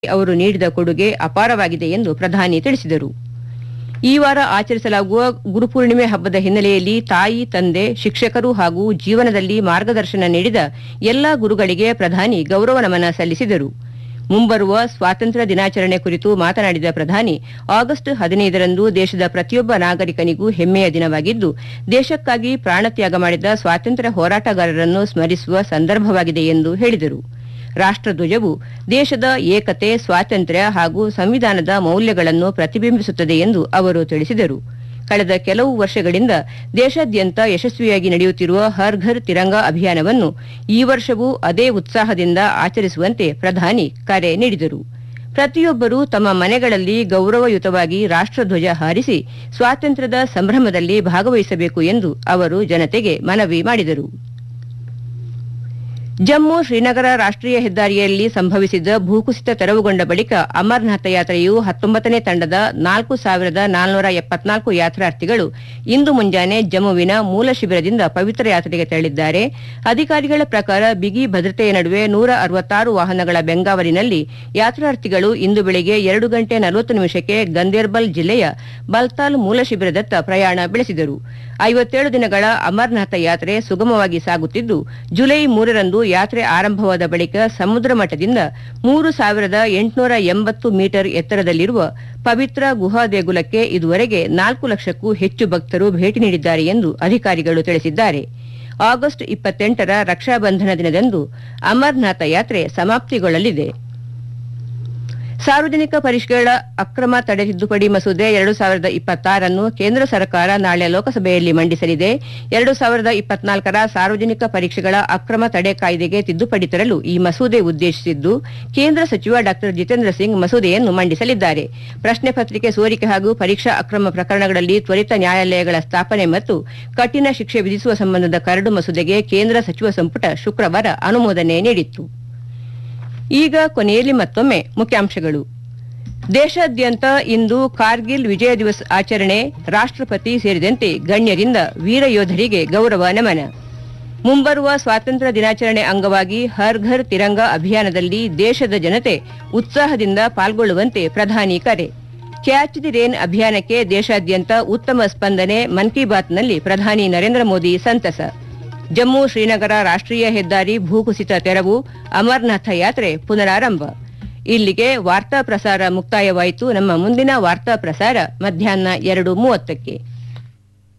ಅವರು ನೀಡಿದ ಕೊಡುಗೆ ಅಪಾರವಾಗಿದೆ ಎಂದು ಪ್ರಧಾನಿ ತಿಳಿಸಿದರು ಈ ವಾರ ಆಚರಿಸಲಾಗುವ ಗುರುಪೂರ್ಣಿಮೆ ಹಬ್ಬದ ಹಿನ್ನೆಲೆಯಲ್ಲಿ ತಾಯಿ ತಂದೆ ಶಿಕ್ಷಕರು ಹಾಗೂ ಜೀವನದಲ್ಲಿ ಮಾರ್ಗದರ್ಶನ ನೀಡಿದ ಎಲ್ಲಾ ಗುರುಗಳಿಗೆ ಪ್ರಧಾನಿ ಗೌರವ ನಮನ ಸಲ್ಲಿಸಿದರು ಮುಂಬರುವ ಸ್ವಾತಂತ್ರ್ಯ ದಿನಾಚರಣೆ ಕುರಿತು ಮಾತನಾಡಿದ ಪ್ರಧಾನಿ ಆಗಸ್ಟ್ ಹದಿನೈದರಂದು ದೇಶದ ಪ್ರತಿಯೊಬ್ಬ ನಾಗರಿಕನಿಗೂ ಹೆಮ್ಮೆಯ ದಿನವಾಗಿದ್ದು ದೇಶಕ್ಕಾಗಿ ಪ್ರಾಣತ್ಯಾಗ ಮಾಡಿದ ಸ್ವಾತಂತ್ರ್ಯ ಹೋರಾಟಗಾರರನ್ನು ಸ್ಮರಿಸುವ ಸಂದರ್ಭವಾಗಿದೆ ಎಂದು ಹೇಳಿದರು ರಾಷ್ಟ್ರಧ್ವಜವು ದೇಶದ ಏಕತೆ ಸ್ವಾತಂತ್ರ್ಯ ಹಾಗೂ ಸಂವಿಧಾನದ ಮೌಲ್ಯಗಳನ್ನು ಪ್ರತಿಬಿಂಬಿಸುತ್ತದೆ ಎಂದು ಅವರು ತಿಳಿಸಿದರು ಕಳೆದ ಕೆಲವು ವರ್ಷಗಳಿಂದ ದೇಶಾದ್ಯಂತ ಯಶಸ್ವಿಯಾಗಿ ನಡೆಯುತ್ತಿರುವ ಹರ್ ಘರ್ ತಿರಂಗಾ ಅಭಿಯಾನವನ್ನು ಈ ವರ್ಷವೂ ಅದೇ ಉತ್ಸಾಹದಿಂದ ಆಚರಿಸುವಂತೆ ಪ್ರಧಾನಿ ಕರೆ ನೀಡಿದರು ಪ್ರತಿಯೊಬ್ಬರೂ ತಮ್ಮ ಮನೆಗಳಲ್ಲಿ ಗೌರವಯುತವಾಗಿ ರಾಷ್ಟ್ರಧ್ವಜ ಹಾರಿಸಿ ಸ್ವಾತಂತ್ರ್ಯದ ಸಂಭ್ರಮದಲ್ಲಿ ಭಾಗವಹಿಸಬೇಕು ಎಂದು ಅವರು ಜನತೆಗೆ ಮನವಿ ಮಾಡಿದರು ಜಮ್ಮು ಶ್ರೀನಗರ ರಾಷ್ಟೀಯ ಹೆದ್ದಾರಿಯಲ್ಲಿ ಸಂಭವಿಸಿದ ಭೂಕುಸಿತ ತೆರವುಗೊಂಡ ಬಳಿಕ ಅಮರನಾಥ ಯಾತ್ರೆಯು ಹತ್ತೊಂಬತ್ತನೇ ತಂಡದ ನಾಲ್ಕು ಸಾವಿರದ ನಾಲ್ನೂರ ಎಪ್ಪತ್ನಾಲ್ಕು ಯಾತ್ರಾರ್ಥಿಗಳು ಇಂದು ಮುಂಜಾನೆ ಜಮ್ಮುವಿನ ಮೂಲ ಶಿಬಿರದಿಂದ ಪವಿತ್ರ ಯಾತ್ರೆಗೆ ತೆರಳಿದ್ದಾರೆ ಅಧಿಕಾರಿಗಳ ಪ್ರಕಾರ ಬಿಗಿ ಭದ್ರತೆಯ ನಡುವೆ ನೂರ ಅರವತ್ತಾರು ವಾಹನಗಳ ಬೆಂಗಾವಲಿನಲ್ಲಿ ಯಾತ್ರಾರ್ಥಿಗಳು ಇಂದು ಬೆಳಗ್ಗೆ ಎರಡು ಗಂಟೆ ನಲವತ್ತು ನಿಮಿಷಕ್ಕೆ ಗಂದೇರ್ಬಲ್ ಜಿಲ್ಲೆಯ ಬಲ್ತಾಲ್ ಮೂಲ ಶಿಬಿರದತ್ತ ಪ್ರಯಾಣ ಬೆಳೆಸಿದರು ಐವತ್ತೇಳು ದಿನಗಳ ಅಮರನಾಥ ಯಾತ್ರೆ ಸುಗಮವಾಗಿ ಸಾಗುತ್ತಿದ್ದು ಜುಲೈ ಮೂರರಂದು ಯಾತ್ರೆ ಆರಂಭವಾದ ಬಳಿಕ ಸಮುದ್ರ ಮಟ್ಟದಿಂದ ಮೂರು ಸಾವಿರದ ಎಂಟುನೂರ ಎಂಬತ್ತು ಮೀಟರ್ ಎತ್ತರದಲ್ಲಿರುವ ಪವಿತ್ರ ಗುಹಾ ದೇಗುಲಕ್ಕೆ ಇದುವರೆಗೆ ನಾಲ್ಕು ಲಕ್ಷಕ್ಕೂ ಹೆಚ್ಚು ಭಕ್ತರು ಭೇಟಿ ನೀಡಿದ್ದಾರೆ ಎಂದು ಅಧಿಕಾರಿಗಳು ತಿಳಿಸಿದ್ದಾರೆ ಆಗಸ್ಟ್ ಇಪ್ಪತ್ತೆಂಟರ ರಕ್ಷಾಬಂಧನ ದಿನದಂದು ಅಮರನಾಥ ಯಾತ್ರೆ ಸಮಾಪ್ತಿಗೊಳ್ಳಲಿದೆ ಸಾರ್ವಜನಿಕ ಪರಿಷ್ಕರಣ ಅಕ್ರಮ ತಡೆ ತಿದ್ದುಪಡಿ ಮಸೂದೆ ಎರಡು ಸಾವಿರದ ಇಪ್ಪತ್ತಾರನ್ನು ಕೇಂದ್ರ ಸರ್ಕಾರ ನಾಳೆ ಲೋಕಸಭೆಯಲ್ಲಿ ಮಂಡಿಸಲಿದೆ ಎರಡು ಸಾವಿರದ ಇಪ್ಪತ್ನಾಲ್ಕರ ಸಾರ್ವಜನಿಕ ಪರೀಕ್ಷೆಗಳ ಅಕ್ರಮ ತಡೆ ಕಾಯ್ದೆಗೆ ತಿದ್ದುಪಡಿ ತರಲು ಈ ಮಸೂದೆ ಉದ್ದೇಶಿಸಿದ್ದು ಕೇಂದ್ರ ಸಚಿವ ಡಾ ಜಿತೇಂದ್ರ ಸಿಂಗ್ ಮಸೂದೆಯನ್ನು ಮಂಡಿಸಲಿದ್ದಾರೆ ಪ್ರಶ್ನೆ ಪತ್ರಿಕೆ ಸೋರಿಕೆ ಹಾಗೂ ಪರೀಕ್ಷಾ ಅಕ್ರಮ ಪ್ರಕರಣಗಳಲ್ಲಿ ತ್ವರಿತ ನ್ಯಾಯಾಲಯಗಳ ಸ್ಥಾಪನೆ ಮತ್ತು ಕಠಿಣ ಶಿಕ್ಷೆ ವಿಧಿಸುವ ಸಂಬಂಧದ ಕರಡು ಮಸೂದೆಗೆ ಕೇಂದ್ರ ಸಚಿವ ಸಂಪುಟ ಶುಕ್ರವಾರ ಅನುಮೋದನೆ ನೀಡಿತ್ತು ಈಗ ಕೊನೆಯಲ್ಲಿ ಮತ್ತೊಮ್ಮೆ ಮುಖ್ಯಾಂಶಗಳು ದೇಶಾದ್ಯಂತ ಇಂದು ಕಾರ್ಗಿಲ್ ವಿಜಯ ದಿವಸ್ ಆಚರಣೆ ರಾಷ್ಟ್ರಪತಿ ಸೇರಿದಂತೆ ಗಣ್ಯರಿಂದ ವೀರ ಯೋಧರಿಗೆ ಗೌರವ ನಮನ ಮುಂಬರುವ ಸ್ವಾತಂತ್ರ್ಯ ದಿನಾಚರಣೆ ಅಂಗವಾಗಿ ಹರ್ ಘರ್ ತಿರಂಗ ಅಭಿಯಾನದಲ್ಲಿ ದೇಶದ ಜನತೆ ಉತ್ಸಾಹದಿಂದ ಪಾಲ್ಗೊಳ್ಳುವಂತೆ ಪ್ರಧಾನಿ ಕರೆ ಕ್ಯಾಚ್ ದಿ ರೇನ್ ಅಭಿಯಾನಕ್ಕೆ ದೇಶಾದ್ಯಂತ ಉತ್ತಮ ಸ್ಪಂದನೆ ಮನ್ ಕಿ ಬಾತ್ನಲ್ಲಿ ಪ್ರಧಾನಿ ನರೇಂದ್ರ ಮೋದಿ ಸಂತಸ ಜಮ್ಮು ಶ್ರೀನಗರ ರಾಷ್ಟೀಯ ಹೆದ್ದಾರಿ ಭೂಕುಸಿತ ತೆರವು ಅಮರನಾಥ ಯಾತ್ರೆ ಪುನರಾರಂಭ ಇಲ್ಲಿಗೆ ವಾರ್ತಾ ಪ್ರಸಾರ ಮುಕ್ತಾಯವಾಯಿತು ನಮ್ಮ ಮುಂದಿನ ವಾರ್ತಾ ಪ್ರಸಾರ ಮಧ್ಯಾಹ್ನ ಎರಡು ಮೂವತ್ತಕ್ಕೆ